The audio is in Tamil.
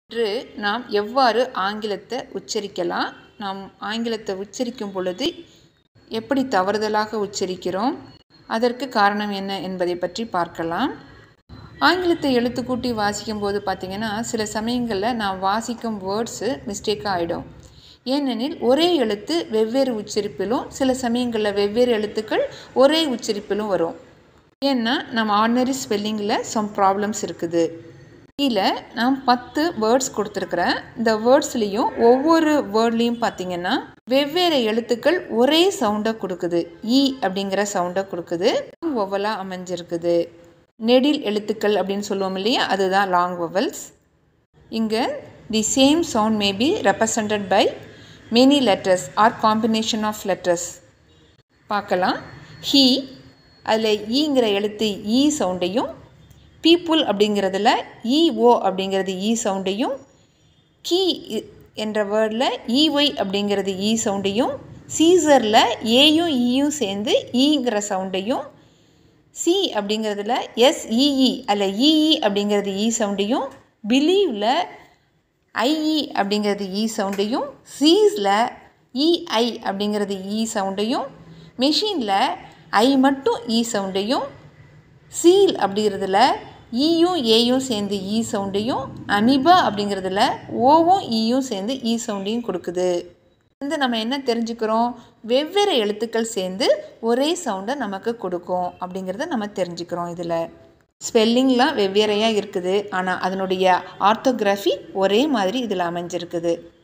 இன்று நாம் எவ்வாறு ஆங்கிலத்தை உச்சரிக்கலாம் நாம் ஆங்கிலத்தை உச்சரிக்கும் பொழுது எப்படி தவறுதலாக உச்சரிக்கிறோம் அதற்கு காரணம் என்ன என்பதை பற்றி பார்க்கலாம் ஆங்கிலத்தை எழுத்து கூட்டி வாசிக்கும் போது பார்த்திங்கன்னா சில சமயங்களில் நான் வாசிக்கும் வேர்ட்ஸு மிஸ்டேக்காக ஆகிடும் ஏனெனில் ஒரே எழுத்து வெவ்வேறு உச்சரிப்பிலும் சில சமயங்களில் வெவ்வேறு எழுத்துக்கள் ஒரே உச்சரிப்பிலும் வரும் ஏன்னா நம்ம ஆர்டினரி ஸ்பெல்லிங்கில் சம் ப்ராப்ளம்ஸ் இருக்குது கீழே நான் பத்து வேர்ட்ஸ் கொடுத்துருக்குறேன் இந்த வேர்ட்ஸ்லேயும் ஒவ்வொரு வேர்ட்லேயும் பார்த்தீங்கன்னா வெவ்வேறு எழுத்துக்கள் ஒரே சவுண்டை கொடுக்குது ஈ அப்படிங்கிற சவுண்டை கொடுக்குது ஒவ்வலாக அமைஞ்சிருக்குது நெடில் எழுத்துக்கள் அப்படின்னு சொல்லுவோம் இல்லையா அதுதான் லாங் வவல்ஸ் இங்கே the same sound may be represented by many letters or combination of letters பார்க்கலாம் ஹீ அதில் ஈங்கிற எழுத்து ஈ சவுண்டையும் பீப்புள் அப்படிங்கிறதுல இஓ அப்படிங்கிறது ஈ சவுண்டையும் கீ என்ற வேர்டில் இஒய் அப்படிங்கிறது ஈ சவுண்டையும் சீசரில் ஏயும் ஈயும் சேர்ந்து ஈங்கிற சவுண்டையும் சி அப்படிங்கிறதுல எஸ்இஇ அதில் இஇ அப்படிங்கிறது ஈ சவுண்டையும் பிலீவில் ஐஇ அப்படிங்கிறது ஈ சவுண்டையும் சீஸில் இஐ அப்படிங்கிறது ஈ சவுண்டையும் மெஷினில் ஐ மட்டும் ஈ சவுண்டையும் சீல் அப்படிங்கிறதுல ஈயும் ஏயும் சேர்ந்து ஈ சவுண்டையும் அமிபா அப்படிங்கிறதுல ஓவும் ஈயும் சேர்ந்து ஈ சவுண்டையும் கொடுக்குது வந்து நம்ம என்ன தெரிஞ்சுக்கிறோம் வெவ்வேறு எழுத்துக்கள் சேர்ந்து ஒரே சவுண்டை நமக்கு கொடுக்கும் அப்படிங்கிறத நம்ம தெரிஞ்சுக்கிறோம் இதில் ஸ்பெல்லிங்லாம் வெவ்வேறையாக இருக்குது ஆனால் அதனுடைய ஆர்த்தோகிராஃபி ஒரே மாதிரி இதில் அமைஞ்சிருக்குது